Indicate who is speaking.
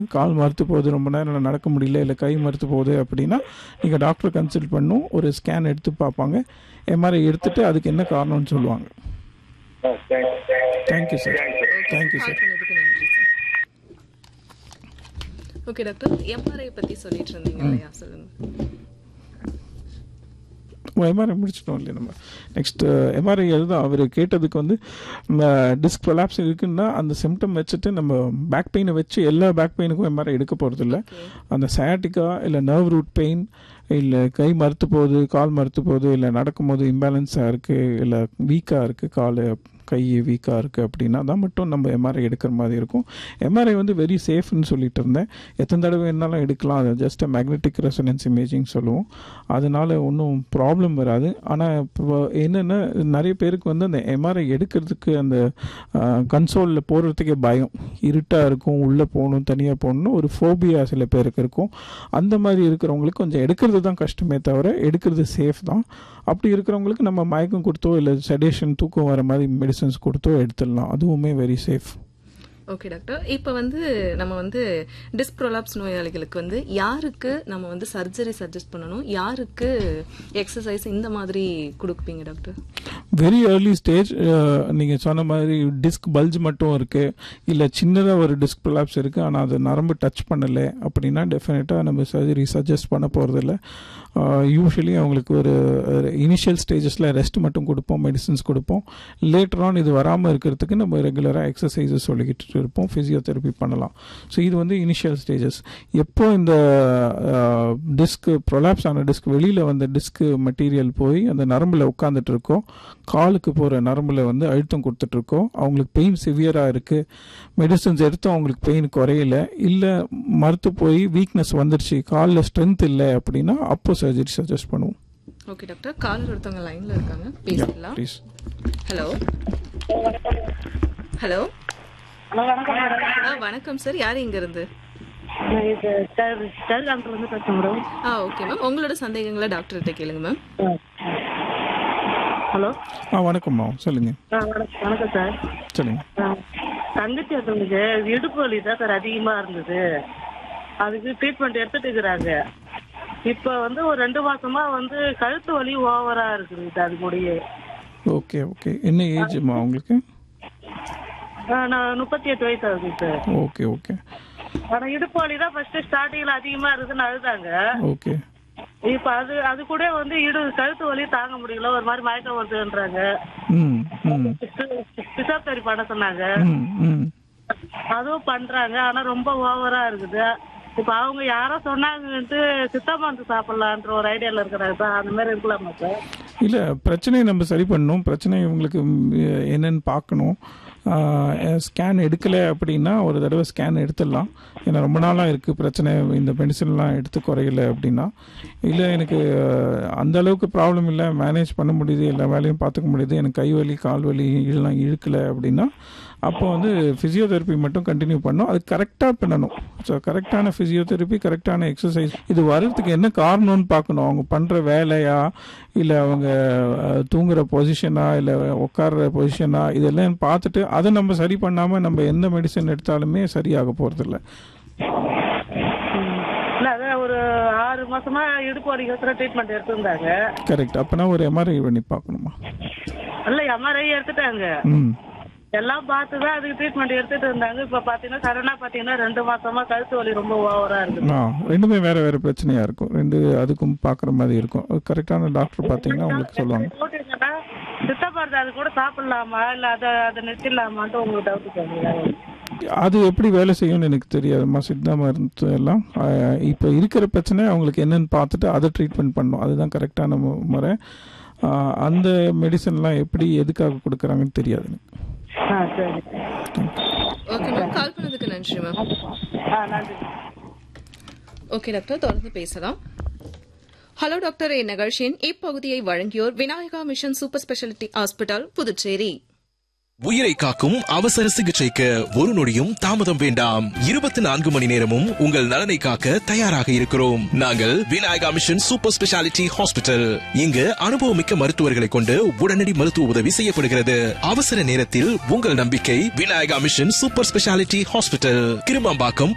Speaker 1: கால் மறுத்து போகுது ரொம்ப நேரம் நடக்க முடியல இல்லை கை மறுத்து போகுது அப்படின்னா நீங்கள் டாக்டரை கன்சல்ட் பண்ணும் ஒரு ஸ்கேன் எடுத்து பார்ப்பாங்க எம்ஆர்ஐ எடுத்துட்டு அதுக்கு என்ன காரணம்னு சொல்லுவாங்க thank you sir thank you
Speaker 2: call
Speaker 1: sir
Speaker 2: பண்ணதுக்கு நன்றி சார் ஓகே டாக்டர் எம்ஆர்ஐ பத்தி சொல்லிட்டு இருந்தீங்க இல்லையா சொல்லுங்க
Speaker 1: எம்ஆர்ஐ முடிச்சிட்டோம் இல்லையா நம்ம நெக்ஸ்ட் எம்ஆர்ஐ அதுதான் அவர் கேட்டதுக்கு வந்து டிஸ்க் கொலாப்ஸ் இருக்குன்னா அந்த சிம்டம் வச்சுட்டு நம்ம பேக் பெயினை வச்சு எல்லா பேக் பெயினுக்கும் எம்ஆர்ஐ எடுக்க போகிறது இல்லை அந்த சயாட்டிக்கா இல்லை நர்வ் ரூட் பெயின் இல்லை கை மறுத்து போகுது கால் மறுத்து போகுது இல்லை நடக்கும்போது இம்பேலன்ஸாக இருக்குது இல்லை வீக்காக இருக்குது கால் கை வீக்காக இருக்குது அப்படின்னா தான் மட்டும் நம்ம எம்ஆர்ஐ எடுக்கிற மாதிரி இருக்கும் எம்ஆர்ஐ வந்து வெரி சேஃப்னு சொல்லிட்டு இருந்தேன் எத்தனை தடவை வேணாலும் எடுக்கலாம் அது ஜஸ்ட் மேக்னெட்டிக் ரெசனன்ஸ் இமேஜிங் சொல்லுவோம் அதனால ஒன்றும் ப்ராப்ளம் வராது ஆனால் இப்போ என்னென்னா நிறைய பேருக்கு வந்து அந்த எம்ஆர்ஐ எடுக்கிறதுக்கு அந்த கன்சோலில் போடுறதுக்கே பயம் இருட்டாக இருக்கும் உள்ளே போகணும் தனியாக போகணும்னு ஒரு ஃபோபியா சில பேருக்கு இருக்கும் அந்த மாதிரி இருக்கிறவங்களுக்கு கொஞ்சம் எடுக்கிறது தான் கஷ்டமே தவிர எடுக்கிறது சேஃப் தான் அப்படி இருக்கிறவங்களுக்கு நம்ம மயக்கம் கொடுத்தோ இல்லை செடேஷன் தூக்கம் வர மாதிரி மெடிசன்ஸ் கொடுத்தோ எடுத்துடலாம் அதுவுமே வெரி சேஃப்
Speaker 2: ஓகே டாக்டர் இப்போ வந்து நம்ம வந்து டிஸ்க் ப்ரோலாப்ஸ் நோயாளிகளுக்கு வந்து யாருக்கு நம்ம வந்து சர்ஜரி சஜஸ்ட் பண்ணணும் யாருக்கு எக்ஸசைஸ் இந்த மாதிரி கொடுப்பீங்க டாக்டர்
Speaker 1: வெரி ஏர்லி ஸ்டேஜ் நீங்கள் சொன்ன மாதிரி டிஸ்க் பல்ஜ் மட்டும் இருக்குது இல்லை சின்னதாக ஒரு டிஸ்க் ப்ரொலாப்ஸ் இருக்குது ஆனால் அது நரம்பு டச் பண்ணலை அப்படின்னா டெஃபினட்டாக நம்ம சர்ஜரி சஜஸ்ட் பண்ண போகிறதில்ல யூஸ்வலி அவங்களுக்கு ஒரு இனிஷியல் ஸ்டேஜஸில் ரெஸ்ட் மட்டும் கொடுப்போம் மெடிசின்ஸ் கொடுப்போம் லேட்டர் ஆன் இது வராமல் இருக்கிறதுக்கு நம்ம ரெகுலராக எக்ஸசைசஸ் சொல்லிக்கிட்டு இருப்போம் ஃபிசியோதெரப்பி பண்ணலாம் ஸோ இது வந்து இனிஷியல் ஸ்டேஜஸ் எப்போ இந்த டிஸ்க் ப்ரொலாப்ஸ் ஆன டிஸ்க் வெளியில் வந்த டிஸ்க் மெட்டீரியல் போய் அந்த நரம்பில் உட்காந்துட்டு இருக்கோம் காலுக்கு போகிற நரம்பில் வந்து அழுத்தம் கொடுத்துட்ருக்கோம் அவங்களுக்கு பெயின் சிவியராக இருக்குது மெடிசன்ஸ் எடுத்தும் அவங்களுக்கு பெயின் குறையல இல்லை மறுத்து போய் வீக்னஸ் வந்துருச்சு காலில் ஸ்ட்ரென்த் இல்லை அப்படின்னா அப்போ சர்ஜரி சஜஸ்ட் பண்ணுவோம்
Speaker 2: ஓகே டாக்டர் காலர் ஒருத்தவங்க லைன்ல இருக்காங்க பேசலாம்
Speaker 1: ப்ளீஸ்
Speaker 2: ஹலோ ஹலோ
Speaker 3: ஹலோ வணக்கம் மேடம்
Speaker 2: ஆ வணக்கம் சார் யார் இங்க இருந்து
Speaker 3: நான் இது ஸ்டர் ஸ்டர் காலத்துல இருந்து பேசுறேன் மேடம்
Speaker 2: ஆ ஓகே மேம் உங்களோட சந்தேகங்களை டாக்டர்கிட்ட கேளுங்க மேம்
Speaker 3: ஹலோ
Speaker 1: ஆ வணக்கம்மா சொல்லுங்கள்
Speaker 3: ஆ வணக்கம் வணக்கம் சார்
Speaker 1: சொல்லுங்கள்
Speaker 3: ஆ, தங்கச்சி ஒருத்தவங்களுக்கு இடுப்பு வலி தான் சார் அதிகமா இருந்தது அதுக்கு ட்ரீட்மெண்ட் எடுத்துட்டு இருக்கிறாங்க இப்போ வந்து ஒரு ரெண்டு மாசமா வந்து கழுத்து வலி ஓவரா இருக்குது அது கூடயே
Speaker 1: ஓகே ஓகே என்ன ஏஜ்மா உங்களுக்கு
Speaker 3: ஆ, நான் முப்பத்தி எட்டு வயசு ஆகுது சார்
Speaker 1: ஓகே ஓகே
Speaker 3: ஆனா இடுப்பு வலி தான் ஃபர்ஸ்ட் ஸ்டார்டிங்ல அதிகமா இருக்குதுன்னு அழுதாங்க
Speaker 1: ஓகே
Speaker 3: இப்ப அது அது கூட வந்து இடு கழுத்து வலி தாங்க முடியல ஒரு மாதிரி மயக்கம் வருதுன்றாங்க
Speaker 1: ம் ம்
Speaker 3: பிசாப்தரி பண்ண சொன்னாங்க
Speaker 1: ம் ம்
Speaker 3: அதுவும் பண்றாங்க ஆனா ரொம்ப ஓவரா இருக்குது இப்ப அவங்க யாரோ சொன்னாங்கன்ட்டு சித்தா மருந்து சாப்பிடலான்ற ஒரு ஐடியால இருக்கிறாங்க சார் அந்த மாதிரி இருக்கலாமா சார்
Speaker 1: இல்லை பிரச்சனையை நம்ம சரி பண்ணணும் பிரச்சனை இவங்களுக்கு ம், என்னன்னு பார்க்கணும் ஸ்கேன் எடுக்கலை அப்படின்னா ஒரு தடவை ஸ்கேன் எடுத்துடலாம் ஏன்னா ரொம்ப நாளாக இருக்குது பிரச்சனை இந்த மெடிசன்லாம் எடுத்து குறையல அப்படின்னா இல்லை எனக்கு அஹ், அந்த அளவுக்கு ப்ராப்ளம் இல்லை மேனேஜ் பண்ண முடியுது எல்லா வேலையும் பார்த்துக்க முடியுது எனக்கு கை வலி கால் வலி இதெல்லாம் இழுக்கலை அப்படின்னா அப்போ வந்து ஃபிசியோதெரப்பி மட்டும் கண்டினியூ பண்ணணும் அது கரெக்டாக பண்ணணும் ஸோ கரெக்டான ஃபிசியோதெரப்பி கரெக்டான எக்ஸசைஸ் இது வர்றதுக்கு என்ன காரணம்னு பார்க்கணும் அவங்க பண்ணுற வேலையா இல்லை அவங்க அஹ், தூங்குற பொசிஷனா இல்லை உட்கார்ற பொசிஷனா இதெல்லாம் பார்த்துட்டு அதை நம்ம சரி பண்ணாமல் நம்ம எந்த மெடிசன் எடுத்தாலுமே சரியாக போகிறதில்ல
Speaker 3: இல்ல அதான் ஒரு ஆறு மாசமா இடுப்பு வலிக்கு ட்ரீட்மெண்ட் எடுத்திருந்தாங்க
Speaker 1: கரெக்ட் அப்போனா ஒரு எம்ஆர்ஐ பண்ணி பார்க்கணுமா
Speaker 3: இல்ல எம்ஆர்ஐ எடுத்துட்டாங்க
Speaker 1: ம்
Speaker 3: எல்லாம் பார்த்துதான் அதுக்கு ட்ரீட்மெண்ட் எடுத்துட்டு இருந்தாங்க இப்ப பாத்தீங்கன்னா சடனா பாத்தீங்கன்னா ரெண்டு மாசமா கழுத்து வலி ரொம்ப ஓவரா இருக்குது
Speaker 1: ஆ ரெண்டுமே வேறு வேறு பிரச்சனையாக இருக்கும் ரெண்டு அதுக்கும் பார்க்குற மாதிரி இருக்கும் கரெக்டான டாக்டர் பார்த்தீங்கன்னா உங்களுக்கு சொல்லுவாங்க
Speaker 3: போட்டீங்கன்னா சித்த மருந்து அது கூட சாப்பிடலாமா இல்ல அதை அதை நிறுத்திடலாமான்ட்டு உங்களுக்கு டவுட் கேட்குறீங்க
Speaker 1: அது எப்படி வேலை செய்யும்னு எனக்கு தெரியாதும்மா சித்தா மருந்து எல்லாம் இப்போ இருக்கிற பிரச்சனை அவங்களுக்கு என்னன்னு பார்த்துட்டு அதை ட்ரீட்மெண்ட் பண்ணணும் அதுதான் கரெக்டான மு- முறை ஆஹ் அந்த மெடிசன்லாம் எப்படி எதுக்காக கொடுக்குறாங்கன்னு தெரியாது எனக்கு
Speaker 3: ஆ சரி
Speaker 2: ஓகே மேம் கால் பண்ணதுக்கு நன்றி மேம்
Speaker 3: ஆ நன்றி
Speaker 2: ஓகே டாக்டர் தொடர்ந்து பேசலாம் ஹலோ டாக்டர் இந்நிகழ்ச்சியின் இப்பகுதியை வழங்கியோர் Vinayaka mission super speciality hospital Puducherry
Speaker 4: உயிரை காக்கும் அவசர சிகிச்சைக்கு ஒரு நொடியும் தாமதம் வேண்டாம் இருபத்தி நான்கு மணி நேரமும் உங்கள் நலனை காக்க தயாராக இருக்கிறோம் நாங்கள் Vinayaka mission super speciality hospital இங்கு அனுபவமிக்க மருத்துவர்களை கொண்டு உடனடி மருத்துவ உதவி செய்யப்படுகிறது அவசர நேரத்தில் உங்கள் நம்பிக்கை Vinayaka mission super speciality hospital Kirumampakkam